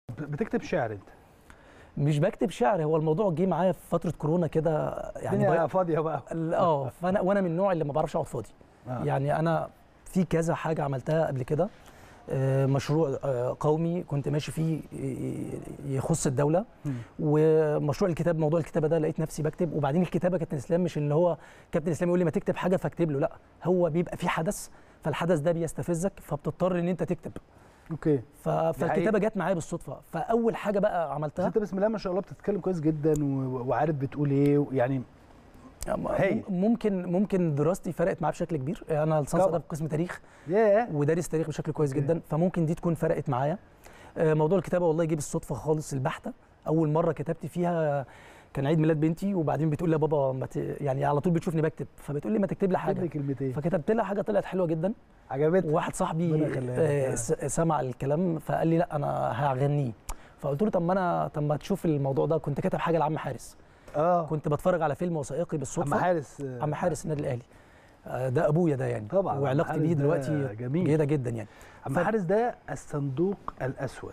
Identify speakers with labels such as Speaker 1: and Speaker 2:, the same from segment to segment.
Speaker 1: بتكتب شعر انت
Speaker 2: مش بكتب شعر هو الموضوع جه معايا في فتره كورونا كده يعني
Speaker 1: الدنيا
Speaker 2: بي-
Speaker 1: فاضيه بقى
Speaker 2: ال- اه فانا وانا من النوع اللي ما بعرفش اقعد فاضي
Speaker 1: آه.
Speaker 2: يعني انا في كذا حاجه عملتها قبل كده آه، مشروع آه، قومي كنت ماشي فيه ي- يخص الدوله
Speaker 1: مم.
Speaker 2: ومشروع الكتاب موضوع الكتابه ده لقيت نفسي بكتب وبعدين الكتابه كابتن اسلام مش اللي هو كابتن اسلام يقول لي ما تكتب حاجه فاكتب له لا هو بيبقى في حدث فالحدث ده بيستفزك فبتضطر ان انت تكتب
Speaker 1: اوكي
Speaker 2: ف- فالكتابه جت معايا بالصدفه فاول حاجه بقى
Speaker 1: بس
Speaker 2: عملتها
Speaker 1: انت بسم الله ما شاء الله بتتكلم كويس جدا و- وعارف بتقول ايه يعني هايل.
Speaker 2: ممكن ممكن دراستي فرقت معايا بشكل كبير انا لسانس
Speaker 1: طبعا.
Speaker 2: ادب قسم تاريخ
Speaker 1: ياه
Speaker 2: ودارس تاريخ بشكل كويس
Speaker 1: أوكي.
Speaker 2: جدا فممكن دي تكون فرقت معايا آه، موضوع الكتابه والله جه بالصدفه خالص البحته اول مره كتبت فيها كان عيد ميلاد بنتي وبعدين بتقول لي يا بابا ما ت... يعني على طول بتشوفني بكتب فبتقول لي ما تكتب لي
Speaker 1: اكتب لي
Speaker 2: حاجه
Speaker 1: كلمتين
Speaker 2: فكتبت لها حاجه طلعت حلوه جدا
Speaker 1: عجبتك
Speaker 2: وواحد صاحبي
Speaker 1: ربنا يخليها لك.
Speaker 2: آه، س- سمع الكلام فقال لي لا انا هغنيه فقلت له طب ما انا طب ما تشوف الموضوع ده كنت كاتب حاجه لعم حارس
Speaker 1: اه
Speaker 2: كنت بتفرج على فيلم وثائقي بالصدفه
Speaker 1: عم حارس آه،
Speaker 2: عم حارس النادي الاهلي آه، ده ابويا ده يعني
Speaker 1: طبعا عم
Speaker 2: وعلاقتي
Speaker 1: حارس
Speaker 2: بيه
Speaker 1: ده
Speaker 2: دلوقتي
Speaker 1: جميل.
Speaker 2: جيده جدا يعني
Speaker 1: عم
Speaker 2: ف-
Speaker 1: حارس ده الصندوق الاسود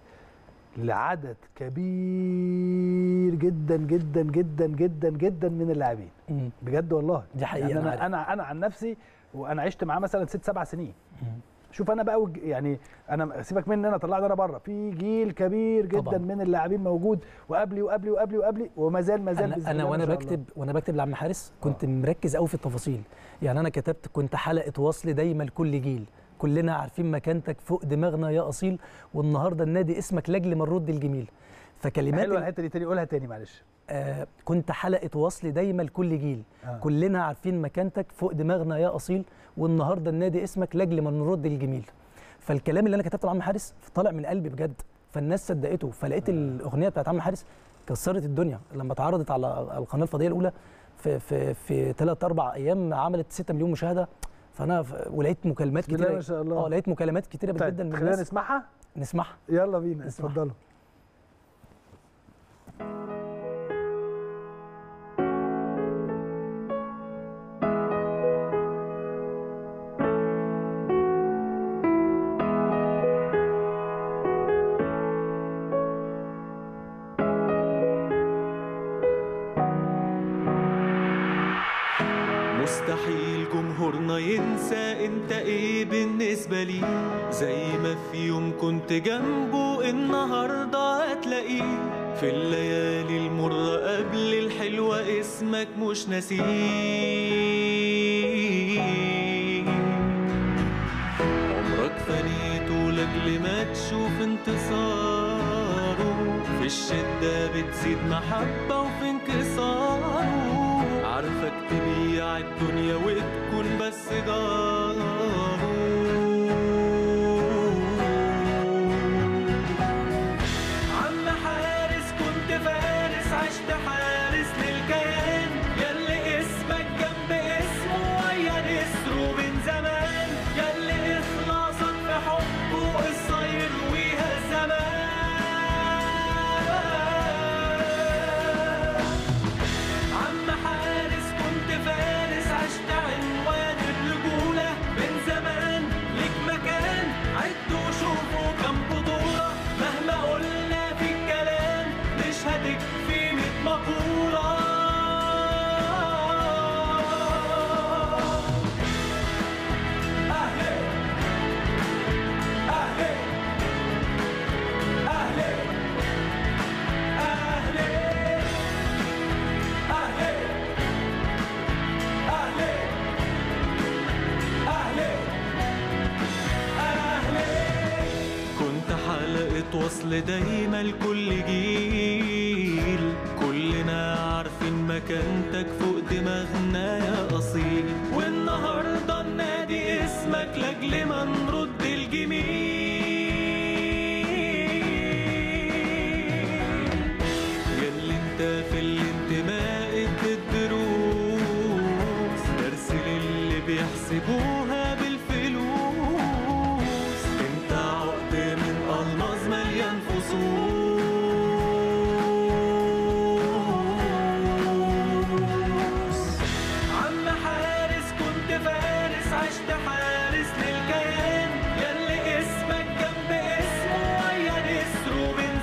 Speaker 1: لعدد كبير جدا جدا جدا جدا جدا من اللاعبين
Speaker 2: مم.
Speaker 1: بجد والله
Speaker 2: دي حقيقة،
Speaker 1: يعني
Speaker 2: أنا
Speaker 1: انا
Speaker 2: عارف.
Speaker 1: انا انا عن نفسي وانا عشت معاه مثلا ست سبع سنين
Speaker 2: مم.
Speaker 1: شوف انا بقى وج- يعني انا سيبك مني انا طلعت انا بره في جيل كبير جدا
Speaker 2: طبعاً.
Speaker 1: من اللاعبين موجود وقبلي وقبلي وقبلي وقبلي وما زال ما زال
Speaker 2: انا,
Speaker 1: بإذن
Speaker 2: أنا
Speaker 1: الله
Speaker 2: وانا
Speaker 1: ما شاء الله.
Speaker 2: بكتب وانا بكتب لعم حارس كنت مركز قوي في التفاصيل يعني انا كتبت كنت حلقه وصل دايما لكل جيل كلنا عارفين مكانتك فوق دماغنا يا اصيل والنهارده النادي اسمك لاجل ما نرد الجميل فكلمات
Speaker 1: حلوه
Speaker 2: ال-
Speaker 1: الحته دي تاني قولها تاني معلش
Speaker 2: آه كنت حلقه وصل دايما لكل جيل
Speaker 1: آه.
Speaker 2: كلنا عارفين مكانتك فوق دماغنا يا اصيل والنهارده النادي اسمك لاجل ما نرد الجميل فالكلام اللي انا كتبته لعم حارس طالع من قلبي بجد فالناس صدقته فلقيت الاغنيه بتاعت عم حارس كسرت الدنيا لما اتعرضت على القناه الفضائيه الاولى في في في ثلاث اربع ايام عملت 6 مليون مشاهده فانا ف- ولقيت مكالمات
Speaker 1: بسم الله
Speaker 2: كتيره
Speaker 1: ما شاء الله.
Speaker 2: اه لقيت مكالمات كتيره
Speaker 1: طيب
Speaker 2: جدا من
Speaker 1: خلينا
Speaker 2: الناس
Speaker 1: نسمعها
Speaker 2: نسمعها
Speaker 1: يلا بينا
Speaker 2: اسمع.
Speaker 1: اتفضلوا
Speaker 3: مستحيل جمهورنا ينسى انت ايه بالنسبة لي زي ما في يوم كنت جنبه النهاردة هتلاقيه في الليالي المرة قبل الحلوة اسمك مش ناسيه عمرك فنيته لاجل ما تشوف انتصاره في الشدة بتزيد محبة وفي انكساره عارفك تبيع الدنيا وتكون بس جاره عم حارس كنت فارس عشت حارس للكيان ياللي اسمك جنب اسمه ويا نسره من زمان ياللي اخلاصك في حبه قصه يرويها الزمان عم حارس كنت فارس عشت عنوان الرجولة من زمان ليك مكان عدوا وشوفوا كم بطولة مهما قلنا في الكلام مش هتكفي ميت مقولة أهلي أهلي أهلي أهلي أهلي أهلي أهلي أهلي كنت حلقة وصل دايما لكل جيل كلنا عارفين مكانتك فوق دماغنا يا أصيل والنهاردة النادي اسمك لاجل ما نرد الجميل ياللي انت في الانتماء الدروس درس للي بيحسبوها بالفلوس انت عقد من الماظ مليان فصوص عم حارس كنت فارس عشت حارس للكيان ياللي اسمك جنب اسمه ويا نسره من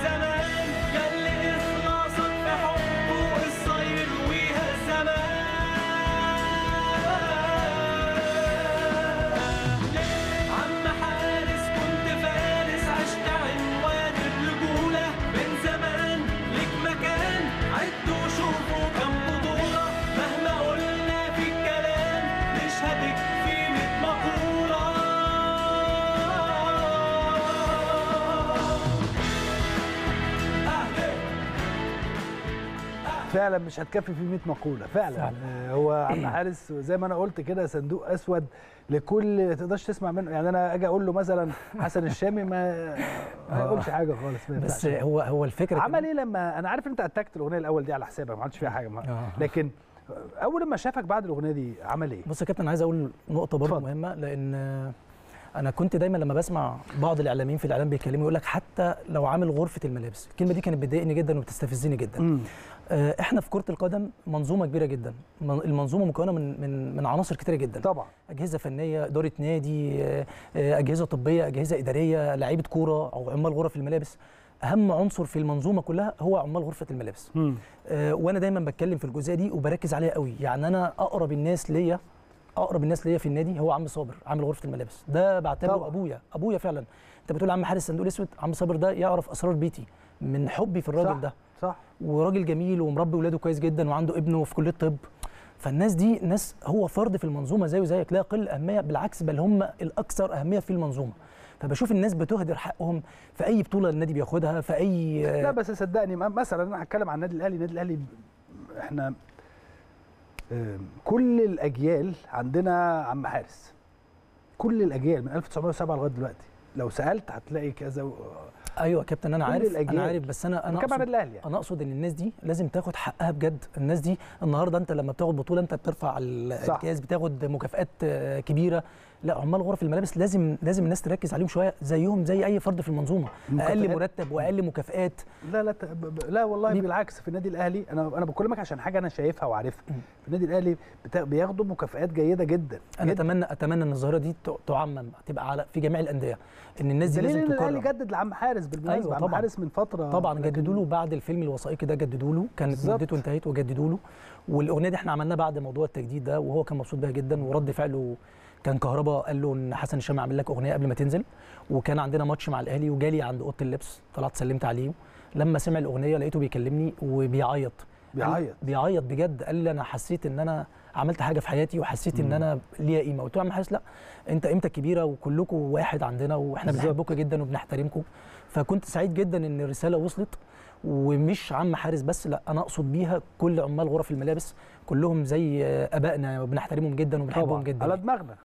Speaker 1: فعلا مش هتكفي فيه 100 مقوله فعلا,
Speaker 2: فعلا.
Speaker 1: آه، هو عم حارس زي ما انا قلت كده صندوق اسود لكل ما تقدرش تسمع منه يعني انا اجي اقول له مثلا حسن الشامي ما ما يقولش حاجه خالص ما
Speaker 2: بس
Speaker 1: ينفعش.
Speaker 2: هو هو الفكره
Speaker 1: عمل
Speaker 2: كمان-
Speaker 1: ايه لما انا عارف ان انت اتكت الاغنيه الاول دي على حسابك ما عملتش فيها حاجه ما.
Speaker 2: آه.
Speaker 1: لكن اول ما شافك بعد الاغنيه دي عمل ايه؟
Speaker 2: بص يا كابتن عايز اقول نقطه برضه
Speaker 1: اتفضل.
Speaker 2: مهمه لان آه، انا كنت دايما لما بسمع بعض الاعلاميين في الاعلام بيتكلموا يقول لك حتى لو عامل غرفه الملابس الكلمه دي كانت بتضايقني جدا وبتستفزني جدا
Speaker 1: مم.
Speaker 2: آه، احنا في كره القدم منظومه كبيره جدا من- المنظومه مكونه من من من عناصر كتيره جدا
Speaker 1: طبعا
Speaker 2: اجهزه فنيه اداره نادي آه، آه، اجهزه طبيه اجهزه اداريه لعيبه كوره او عمال غرف الملابس اهم عنصر في المنظومه كلها هو عمال غرفه الملابس
Speaker 1: مم.
Speaker 2: آه، وانا دايما بتكلم في الجزئيه دي وبركز عليها قوي يعني انا اقرب الناس ليا اقرب الناس ليا في النادي هو عم صابر عامل غرفه الملابس ده بعتبره
Speaker 1: طبعا.
Speaker 2: ابويا ابويا فعلا انت بتقول عم حارس صندوق الاسود عم صابر ده يعرف اسرار بيتي من حبي في الراجل
Speaker 1: صح.
Speaker 2: ده
Speaker 1: صح
Speaker 2: وراجل جميل ومربي ولاده كويس جدا وعنده ابنه في كليه طب فالناس دي ناس هو فرد في المنظومه زيه زيك لا يقل اهميه بالعكس بل هم الاكثر اهميه في المنظومه فبشوف الناس بتهدر حقهم في اي بطوله النادي بياخدها في اي
Speaker 1: لا بس صدقني م- مثلا انا هتكلم عن النادي الاهلي النادي الاهلي احنا آم، كل الاجيال عندنا عم حارس كل الاجيال من 1907 لغايه دلوقتي لو سالت هتلاقي كذا و...
Speaker 2: ايوه يا كابتن انا
Speaker 1: كل
Speaker 2: عارف
Speaker 1: الأجيال.
Speaker 2: انا عارف بس انا انا
Speaker 1: بتكلم عن
Speaker 2: أقصد
Speaker 1: النادي الاهلي يعني.
Speaker 2: انا اقصد ان الناس دي لازم تاخد حقها بجد الناس دي النهارده انت لما بتاخد بطوله انت بترفع ال-
Speaker 1: صح.
Speaker 2: الجهاز بتاخد مكافآت آه، كبيره لا عمال غرف الملابس لازم لازم الناس تركز عليهم شويه زيهم زي اي فرد في المنظومه اقل
Speaker 1: مكافآت.
Speaker 2: مرتب واقل مكافآت
Speaker 1: لا لا ت- ب- ب- لا والله
Speaker 2: ليه؟
Speaker 1: بالعكس في النادي الاهلي انا انا بكلمك عشان حاجه انا شايفها وعارفها
Speaker 2: مم.
Speaker 1: في النادي الاهلي بتا... بياخدوا مكافآت جيده جدا
Speaker 2: انا
Speaker 1: جداً.
Speaker 2: اتمنى اتمنى ان الظاهره دي ت- تعمم تبقى على في جميع الانديه ان الناس دي
Speaker 1: دليل
Speaker 2: لازم
Speaker 1: ان الاهلي
Speaker 2: تكرر
Speaker 1: جدد لعم حارس بالمناسبه
Speaker 2: أيوة
Speaker 1: عم
Speaker 2: طبعاً.
Speaker 1: حارس من فتره
Speaker 2: طبعا
Speaker 1: لكن-
Speaker 2: جددوا له بعد الفيلم الوثائقي ده جددوا له كانت
Speaker 1: بالظبط.
Speaker 2: مدته انتهت وجددوا له والاغنيه دي احنا عملناها بعد موضوع التجديد ده وهو كان مبسوط بيها جدا ورد فعله كان كهربا قال له ان حسن الشامي عامل لك اغنيه قبل ما تنزل وكان عندنا ماتش مع الاهلي وجالي عند اوضه اللبس طلعت سلمت عليه لما سمع الاغنيه لقيته بيكلمني وبيعيط
Speaker 1: بيعيط
Speaker 2: بيعيط بجد قال لي انا حسيت ان انا عملت حاجه في حياتي وحسيت ان
Speaker 1: مم.
Speaker 2: انا ليا قيمه قلت له يا عم حارس لا انت قيمتك كبيره وكلكم واحد عندنا واحنا
Speaker 1: بالظبط.
Speaker 2: بنحبكم جدا وبنحترمكم فكنت سعيد جدا ان الرساله وصلت ومش عم حارس بس لا انا اقصد بيها كل عمال غرف الملابس كلهم زي ابائنا وبنحترمهم جدا وبنحبهم
Speaker 1: طبعا
Speaker 2: جدا
Speaker 1: على دماغنا